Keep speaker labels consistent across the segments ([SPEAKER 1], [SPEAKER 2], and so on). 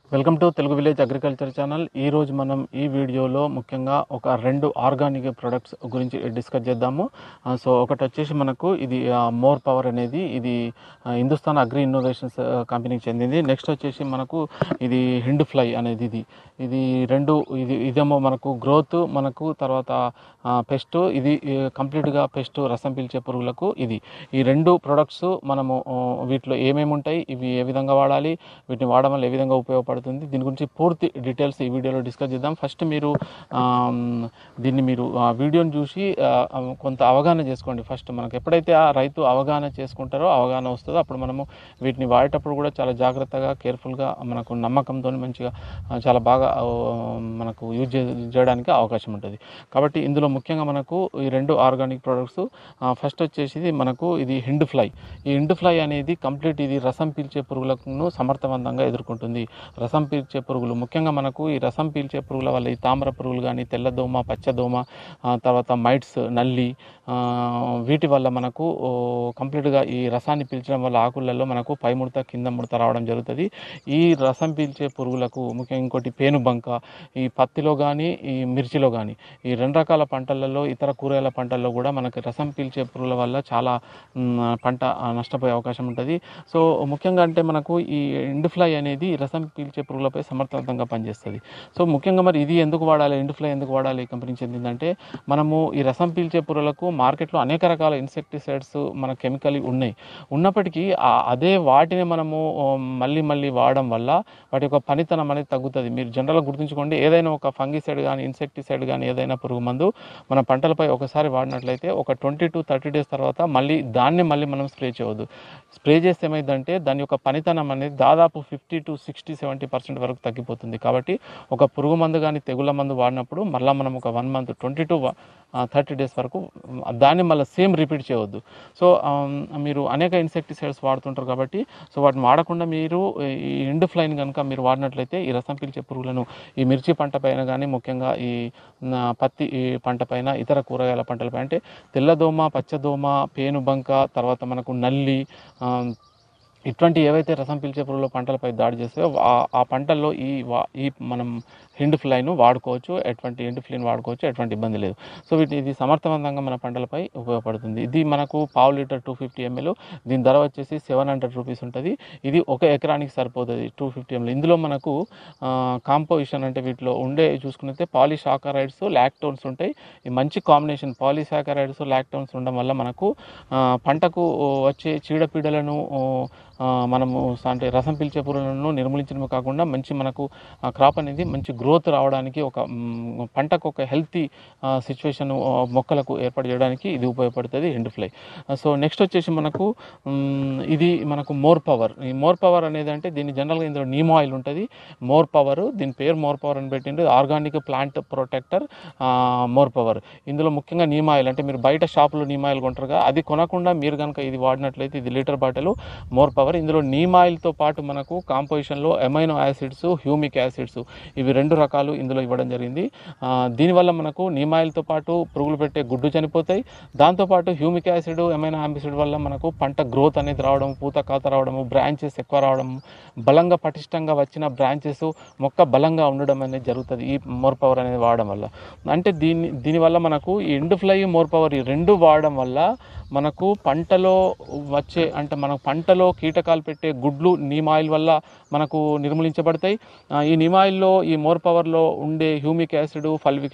[SPEAKER 1] welcome to Telugu village agriculture channel ఈ రోజు మనం ఈ వీడియోలో ముఖ్యంగా ఒక రెండు ఆర్గానిక్ ప్రొడక్ట్స్ గురించి డిస్కస్ చేద్దాము ఆ, సో ఒకటి వచ్చేసి మనకు ఇది ఆ, మోర్ పవర్ అనేది ఇది ఆ, హిందుస్థాన్ అగ్రి ఇన్నోవేషన్స్ ఆ, కంపెనీకి చెందింది నెక్స్ట్ వచ్చేసి మనకు ఇది హిండ్ ఫ్లై అనేది ఇది ఇది రెండు ఇది ఇదేమో మనకు గ్రోత్ మనకు తర్వాత పెస్ట్ ఇది ఈ, కంప్లీట్గా పెస్ట్ రసం పీల్చే పురుగులకు ఇది ఈ రెండు ప్రొడక్ట్స్ మనము ఆ, వీటిలో ఏమేమి ఉంటాయి ఇవి ఏ విధంగా వాడాలి వీటిని వాడడం వల్ల ఏ విధంగా ఉపయోగపడుతుంది దీని గురించి పూర్తి డీటెయిల్స్ ఈ వీడియోలో డిస్కస్ చేద్దాం ఫస్ట్ మీరు ఆమ్, దీన్ని మీరు ఆ వీడియోని చూసి ఆ, ఆ, కొంత అవగాహన చేసుకోండి ఫస్ట్ మనకు ఎప్పుడైతే ఆ రైతు అవగాహన చేసుకుంటారో అవగాహన వస్తుందో అప్పుడు మనము వీటిని వాడేటప్పుడు కూడా చాలా జాగ్రత్తగా కేర్ఫుల్గా మనకు నమ్మకంతో మంచిగా ఆ, చాలా బాగా ఆ, మనకు యూజ్ చేయడానికి అవకాశం ఉంటుంది కాబట్టి ఇందులో ముఖ్యంగా మనకు ఈ రెండు ఆర్గానిక్ ప్రొడక్ట్స్ ఫస్ట్ వచ్చేసి ఇది మనకు ఇది హిండ్ ఫ్లై ఈ హిండ్ ఫ్లై అనేది కంప్లీట్ ఇది రసం పీల్చే పురుగులను సమర్థవంతంగా ఎదుర్కొంటుంది రసం పీల్చే పురుగులు ముఖ్యంగా మనకు ఈ రసం పీల్చే పురుగుల వల్ల ఈ తామర పురుగులు కానీ తెల్లదోమ పచ్చదోమ ఆ, తర్వాత మైట్స్ నల్లి ఆ, వీటి వల్ల మనకు ఓ, కంప్లీట్గా ఈ రసాన్ని పీల్చడం వల్ల ఆకులలో మనకు పై ముడత కింద ముడత రావడం జరుగుతుంది ఈ రసం పీల్చే పురుగులకు ముఖ్యంగా ఇంకోటి పేనుబంక ఈ పత్తిలో కానీ ఈ మిర్చిలో కానీ ఈ రెండు రకాల పంటలలో ఇతర కూరగాయల పంటల్లో కూడా మనకు రసం పీల్చే పురుగుల వల్ల చాలా మ్, పంట ఆ, నష్టపోయే అవకాశం ఉంటుంది సో ముఖ్యంగా అంటే మనకు ఈ ఎండ్ ఫ్లై అనేది ఈ రసం పీల్చే పురుగులపై సమర్థవంతంగా పనిచేస్తుంది సో ముఖ్యంగా మరి ఇది ఎందుకు వాడాలి ఎండ్ ఫ్లై ఎందుకు వాడాలి ఈ కంపెనీ చెందిందంటే మనము ఈ రసం పీల్చే పురుగులకు మార్కెట్లో అనేక రకాల ఇన్సెక్టిసైడ్స్ మన కెమికల్ ఉన్నాయి ఉన్నప్పటికీ ఆ- అదే వాటిని మనము ఆ, మళ్ళీ మళ్ళీ వాడడం వల్ల వాటి యొక్క పనితనం అనేది తగ్గుతుంది మీరు జనరల్గా గుర్తుంచుకోండి ఏదైనా ఒక ఫంగిసైడ్ కానీ ఇన్సెక్టిసైడ్ కానీ ఏదైనా పురుగు మందు మన పంటలపై ఒకసారి వాడినట్లయితే ఒక ట్వంటీ టు థర్టీ డేస్ తర్వాత మళ్ళీ దాన్ని మళ్ళీ మనం స్ప్రే చేయవద్దు స్ప్రే చేస్తే ఏమైందంటే దాని యొక్క పనితనం అనేది దాదాపు fifty to sixty seventy percent వరకు తగ్గిపోతుంది కాబట్టి ఒక పురుగు మందు కానీ తెగుళ్ళ మందు వాడినప్పుడు మళ్ళీ మనం ఒక one month twenty to thirty days వరకు ఉమ్, దాన్ని మళ్ళీ సేమ్ రిపీట్ చేయవద్దు సో ఆమ్, మీరు అనేక ఇన్సెక్టిసైడ్స్ వాడుతుంటారు కాబట్టి సో వాటిని వాడకుండా మీరు ఈ ఎండ్ ఫ్లైన్ కనుక మీరు వాడినట్లయితే ఈ రసం పీల్చే పురుగులను ఈ మిర్చి పంట పైన కానీ ముఖ్యంగా ఈ నా పత్తి ఈ పంట పైన ఇతర కూరగాయల పంటలపై అంటే తెల్లదోమ పచ్చదోమ పేనుబంక తర్వాత మనకు నల్లి ఆమ్, ఇటువంటి ఏవైతే రసం పీల్చే పురుగుల పంటలపై దాడి చేస్తాయో ఆ- ఆ పంటల్లో ఈ వా- ఈ మనం హిండ్ ఫ్లైను వాడుకోవచ్చు ఎటువంటి హిండ్ ఫ్లైన్ వాడుకోవచ్చు ఎటువంటి ఇబ్బంది లేదు సో వీటి ఇది సమర్థవంతంగా మన పంటలపై ఉపయోగపడుతుంది ఇది మనకు పావు లీటర్ టూ ఫిఫ్టీ ఎంఎల్ దీని ధర వచ్చేసి సెవెన్ హండ్రెడ్ రూపీస్ ఉంటుంది ఇది ఒక ఎకరానికి సరిపోతుంది టూ ఫిఫ్టీ ఎంఎల్ ఇందులో మనకు కాంపోజిషన్ అంటే వీటిలో ఉండే చూసుకున్నైతే పాలిషాకరైడ్స్ లాక్టోన్స్ ఉంటాయి ఈ మంచి కాంబినేషన్ పాలిసాకరైడ్స్ లాక్టోన్స్ ఉండడం వల్ల మనకు ఆ, పంటకు వచ్చే చీడపీడలను ఆ, మనము అంటే రసం పీల్చే పురుగులను నిర్మూలించడమే కాకుండా మంచి మనకు క్రాప్ అనేది మంచి గ్రోత్ రావడానికి ఒక మ్, పంటకు ఒక హెల్తీ సిచ్యువేషన్ మొక్కలకు ఏర్పాటు చేయడానికి ఇది ఉపయోగపడుతుంది ఎండ్ ఫ్లై సో నెక్స్ట్ వచ్చేసి మనకు మ్, ఇది మనకు మోర్ పవర్ ఈ మోర్ పవర్ అనేది అంటే దీన్ని జనరల్గా ఇందులో నీమ్ ఆయిల్ ఉంటుంది మోర్ పవర్ దీని పేరు మోర్ పవర్ అని పెట్టిండు organic plant protector more power ఇందులో ముఖ్యంగా నీమ్ ఆయిల్ అంటే మీరు బయట షాపులో నీమ్ ఆయిల్ కొంటారుగా అది కొనకుండా మీరు కనుక ఇది వాడినట్లయితే ఇది లీటర్ బాటిల్ మోర్ పవర్ ఇందులో నీమ్ ఆయిల్తో పాటు మనకు కాంపోజిషన్లో ఎమైనో యాసిడ్స్ హ్యూమిక్ యాసిడ్స్ ఇవి రెండు రకాలు ఇందులో ఇవ్వడం జరిగింది ఆ, దీనివల్ల మనకు నీమ్ ఆయిల్తో పాటు పురుగులు పెట్టే గుడ్డు చనిపోతాయి దాంతోపాటు హ్యూమిక్ యాసిడ్ ఎమైనో యాసిడ్ వల్ల మనకు పంట గ్రోత్ అనేది రావడం పూత కాత రావడము బ్రాంచెస్ ఎక్కువ రావడం బలంగా పటిష్టంగా వచ్చిన బ్రాంచెస్ మొక్క బలంగా ఉండడం అనేది జరుగుతుంది ఈ మోర్ పవర్ అనేది వాడడం వల్ల అంటే దీని దీనివల్ల మనకు ఈ ఎండు ఫ్లై మోర్ పవర్ ఈ రెండు వాడడం వల్ల మనకు పంటలో వచ్చే అంటే మన పంటలో కీటకాలు పెట్టే గుడ్లు నీమ్ ఆయిల్ వల్ల మనకు నిర్మూలించబడతాయి ఆ, ఈ నీమ్ ఆయిల్లో ఈ మోర్ పవర్లో ఉండే humic acid fulvic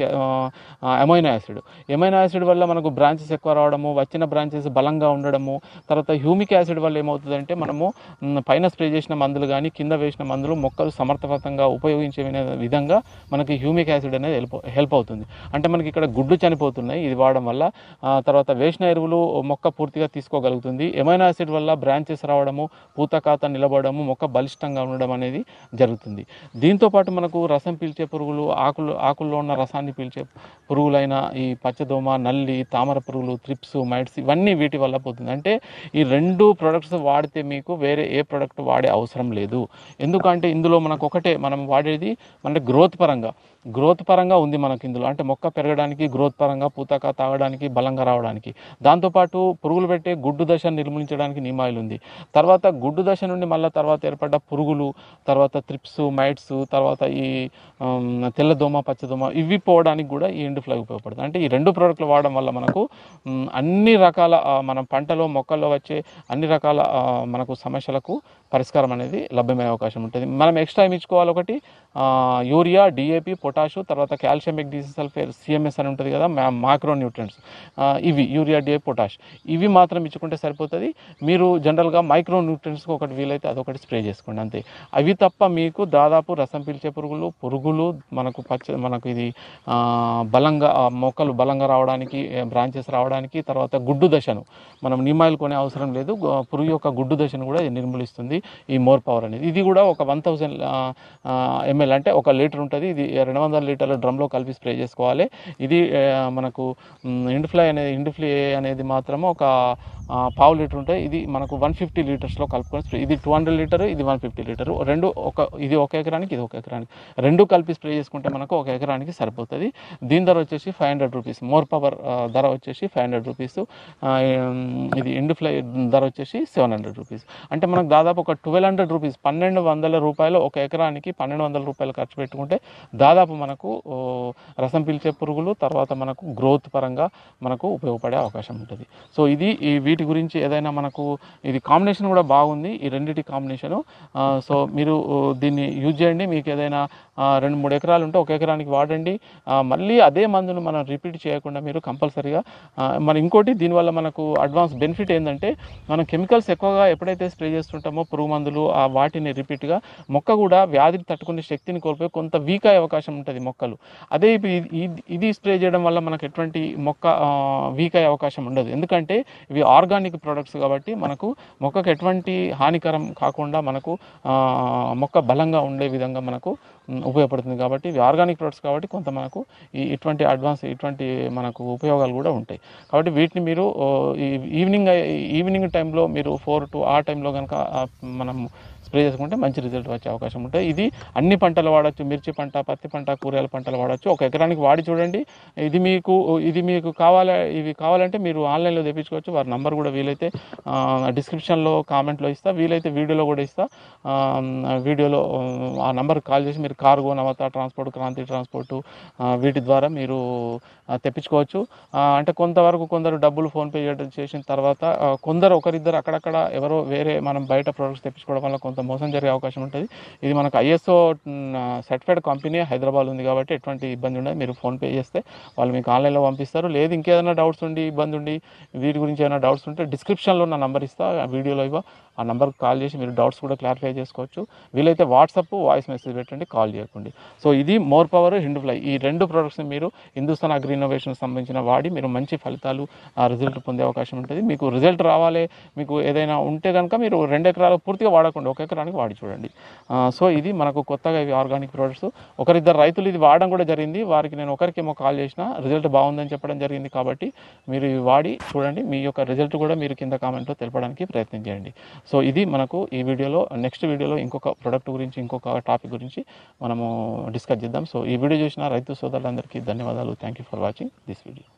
[SPEAKER 1] amino acid amino acid వల్ల మనకు బ్రాంచెస్ ఎక్కువ రావడము వచ్చిన బ్రాంచెస్ బలంగా ఉండడము తర్వాత హ్యూమిక్ యాసిడ్ వల్ల ఏమవుతుందంటే మనము మ్, పైన స్ప్రే చేసిన మందులు కానీ కింద వేసిన మందులు మొక్కలు సమర్థవంతంగా ఉపయోగించే విన- విధంగా మనకి హ్యూమిక్ యాసిడ్ అనేది హెల్ప్ హెల్ప్ అవుతుంది అంటే మనకి ఇక్కడ గుడ్లు చనిపోతున్నాయి ఇది వాడడం వల్ల ఆ, తర్వాత వేసిన ఎరువులు మొక్క పూర్తిగా తీసుకోగలుగుతుంది ఎమైనో యాసిడ్ వల్ల బ్రాంచెస్ రావడము పూత కాత నిలబడము మొక్క బలిష్టంగా ఉండడం అనేది జరుగుతుంది దీంతో పాటు మనకు రసం పీల్చే పురుగులు ఆకులు ఆకుల్లో ఉన్న రసాన్ని పీల్చే పురుగులైన ఈ పచ్చదోమ నల్లి తామర పురుగులు త్రిప్స్ మైట్స్ ఇవన్నీ వీటి వల్ల పోతుంది అంటే ఈ రెండు ప్రొడక్ట్స్ వాడితే మీకు వేరే ఏ ప్రొడక్ట్ వాడే అవసరం లేదు ఎందుకంటే ఇందులో మనకు ఒకటే మనం వాడేది మన గ్రోత్ పరంగా గ్రోత్ పరంగా ఉంది మనకి ఇందులో అంటే మొక్క పెరగడానికి గ్రోత్ పరంగా పూతక తాగడానికి బలంగా రావడానికి దాంతోపాటు పురుగులు పెట్టే గుడ్డు దశ నిర్మూలించడానికి నీమాయిల్ ఉంది తర్వాత గుడ్డు దశ నుండి మళ్ళీ తర్వాత ఏర్పడ్డ పురుగులు తర్వాత త్రిప్స్ మైట్స్ తర్వాత ఈ ఆమ్, తెల్లదోమ పచ్చదోమ ఇవి పోవడానికి కూడా ఈ ఎండు ఫ్లై ఉపయోగపడుతుంది అంటే ఈ రెండు ప్రోడక్ట్లు వాడడం వల్ల మనకు మ్, అన్ని రకాల ఆ, మన పంటలో మొక్కల్లో వచ్చే అన్ని రకాల ఆ, మనకు సమస్యలకు పరిష్కారం అనేది లభ్యమయ్యే అవకాశం ఉంటుంది మనం ఎక్స్ట్రా ఏమి ఇచ్చుకోవాలి ఒకటి ఆ, యూరియా డిఏపి పొటాషు తర్వాత కాల్షియం మెగ్నీషియం సల్ఫేట్ సిఎంఎస్ అని ఉంటుంది కదా మా మాక్రో న్యూట్రియంట్స్ ఇవి యూరియా డిఏ పొటాష్ ఇవి మాత్రం ఇచ్చుకుంటే సరిపోతుంది మీరు జనరల్గా మైక్రో న్యూట్రియంట్స్కి ఒకటి వీలైతే అదొకటి స్ప్రే చేసుకోండి అంతే అవి తప్ప మీకు దాదాపు రసం పీల్చే పురుగులు పురుగులు మనకు పచ్చ మనకు ఇది ఆ, బలంగా ఆ, మొక్కలు బలంగా రావడానికి బ్రాంచెస్ రావడానికి తర్వాత గుడ్డు దశను మనం నిమ్మాయిలు కొనే అవసరం లేదు గు- పురుగు యొక్క గుడ్డు దశను కూడా ఇది నిర్మూలిస్తుంది ఈ మోర్ పవర్ అనేది ఇది కూడా ఒక వన్ థౌజండ్ ఎంఎల్ అంటే ఒక లీటర్ ఉంటుంది ఇది రెండు వందల లీటర్ల డ్రమ్లో కలిపి స్ప్రే చేసుకోవాలి ఇది ఆ, మనకు ఇండిఫ్లై అనేది ఇండిఫ్లై అనేది మాత్రం ఒక ఆ, పావు లీటర్ ఉంటాయి ఇది మనకు వన్ ఫిఫ్టీ లీటర్స్లో కలుపుకొని స్ప్రే ఇది టూ హండ్రెడ్ లీటర్ ఇది వన్ ఫిఫ్టీ లీటర్ రెండు ఒక ఇది ఒక ఎకరానికి ఇది ఒక ఎకరానికి రెండు కలిపి స్ప్రే చేసుకుంటే మనకు ఒక ఎకరానికి సరిపోతుంది దీని ధర వచ్చేసి five hundred rupees more power ధర వచ్చేసి ఫైవ్ హండ్రెడ్ రూపీస్ ఇది ఇండిఫ్లై ధర వచ్చేసి సెవెన్ హండ్రెడ్ రూపీస్ అంటే మనకు దాదాపు ఒక ట్వెల్వ్ హండ్రెడ్ రూపీస్ పన్నెండు వందల రూపాయలు ఒక ఎకరానికి పన్నెండు వందల రూపాయలు ఖర్చు పెట్టుకుంటే దాదాపు మనకు ఓ, రసం పీల్చే పురుగులు తర్వాత మనకు గ్రోత్ పరంగా మనకు ఉపయోగపడే అవకాశం ఉంటుంది సో ఇది ఈ వీటి గురించి ఏదైనా మనకు ఇది కాంబినేషన్ కూడా బాగుంది ఈ రెండింటి కాంబినేషను సో మీరు ఓ, దీన్ని యూజ్ చేయండి మీకు ఏదైనా ఆ, రెండు మూడు ఎకరాలు ఉంటే ఒక ఎకరానికి వాడండి ఆ, మళ్ళీ అదే మందును మనం రిపీట్ చేయకుండా మీరు కంపల్సరీగా మన ఇంకోటి దీనివల్ల మనకు అడ్వాన్స్ బెనిఫిట్ ఏంటంటే మనం కెమికల్స్ ఎక్కువగా ఎప్పుడైతే స్ప్రే చేస్తుంటామో పురుగు మందులు ఆ వాటిని రిపీట్గా మొక్క కూడా వ్యాధికి తట్టుకునే శక్తిని కోల్పోయి కొంత వీక్ అయ్యే అవకాశం ఉంటుంది మొక్కలు అదే ఇప్పుడు ఇది- ఇది- ఇది స్ప్రే చేయడం వల్ల మనకు ఎటువంటి మొక్క వీక్ అయ్యే అవకాశం ఉండదు ఎందుకంటే ఇవి ఆర్గానిక్ ప్రొడక్ట్స్ కాబట్టి మనకు మొక్కకు ఎటువంటి హానికరం కాకుండా మనకు ఆ, మొక్క బలంగా ఉండే విధంగా మనకు ఉమ్, ఉపయోగపడుతుంది కాబట్టి ఇవి ఆర్గానిక్ ప్రొడక్ట్స్ కాబట్టి కొంత మనకు ఈ ఇటువంటి అడ్వాన్స్ ఇటువంటి మనకు ఉపయోగాలు కూడా ఉంటాయి కాబట్టి వీటిని మీరు ఓ, ఈ ఈవినింగ్ అయ్యే- ఈవినింగ్ టైంలో మీరు ఫోర్ టు ఆ టైంలో కనుక ఆ, మనం స్ప్రే చేసుకుంటే మంచి రిజల్ట్ వచ్చే అవకాశం ఉంటుంది ఇది అన్ని పంటలు వాడచ్చు మిర్చి పంట పత్తి పంట కూరగాయల పంటలు వాడచ్చు ఒక ఎకరానికి వాడి చూడండి ఇది మీకు ఇది మీకు కావాలా ఇవి కావాలంటే మీరు ఆన్లైన్లో తెప్పించుకోవచ్చు వారి నంబర్ కూడా వీలైతే డిస్క్రిప్షన్లో కామెంట్లో ఇస్తా వీలైతే వీడియోలో కూడా ఇస్తా ఆ, వీడియోలో ఆ నంబర్ కాల్ చేసి మీరు cargo Navata transport Kranti transport వీటి ద్వారా మీరు ఆ, తెప్పించుకోవచ్చు ఆ, అంటే కొంతవరకు కొందరు డబ్బులు ఫోన్పే చేయడం చేసిన తర్వాత ఆ, కొందరు ఒకరిద్దరు అక్కడక్కడ ఎవరో వేరే మనం బయట ప్రొడక్ట్స్ తెప్పించుకోవడం వల్ల కొంత మోసం జరిగే అవకాశం ఉంటుంది ఇది మనకు ఐఎస్ఓ సర్టిఫైడ్ కంపెనీ హైదరాబాద్ ఉంది కాబట్టి ఎటువంటి ఇబ్బంది ఉండదు మీరు ఫోన్పే చేస్తే వాళ్ళు మీకు ఆన్లైన్లో పంపిస్తారు లేదు ఇంకేదైనా డౌట్స్ ఉండి ఇబ్బంది ఉండి వీటి గురించి ఏమైనా డౌట్స్ ఉంటే డిస్క్రిప్షన్లో నా నంబర్ ఇస్తా ఆ వీడియోలో ఇవ్వ ఆ నెంబర్కి కాల్ చేసి మీరు డౌట్స్ కూడా క్లారిఫై చేసుకోవచ్చు వీలైతే వాట్సాప్ వాయిస్ మెసేజ్ పెట్టండి కాల్ చేయకండి సో ఇది మోర్ పవర్ హిండ్ ఫ్లై ఈ రెండు ప్రొడక్ట్స్ని మీరు హిందుస్థాన్ అగ్రి ఇన్నోవేషన్ సంబంధించిన వాడి మీరు మంచి ఫలితాలు రిజల్ట్ పొందే అవకాశం ఉంటుంది మీకు రిజల్ట్ రావాలి మీకు ఏదైనా ఉంటే కనుక మీరు రెండు ఎకరాలు పూర్తిగా వాడకుండా ఒక ఎకరానికి వాడి చూడండి ఆ, సో ఇది మనకు కొత్తగా ఇవి ఆర్గానిక్ ప్రొడక్ట్స్ ఒకరిద్దరు రైతులు ఇది వాడడం కూడా జరిగింది వారికి నేను ఒకరికేమో కాల్ చేసిన రిజల్ట్ బాగుందని చెప్పడం జరిగింది కాబట్టి మీరు ఇవి వాడి చూడండి మీ యొక్క రిజల్ట్ కూడా మీరు కింద కామెంట్లో తెలపడానికి ప్రయత్నం చేయండి సో ఇది మనకు ఈ వీడియోలో నెక్స్ట్ వీడియోలో ఇంకొక ప్రొడక్ట్ గురించి ఇంకొక టాపిక్ గురించి మనము డిస్కస్ చేద్దాం సో ఈ వీడియో చూసిన రైతు సోదరులందరికీ ధన్యవాదాలు thank you for watching this video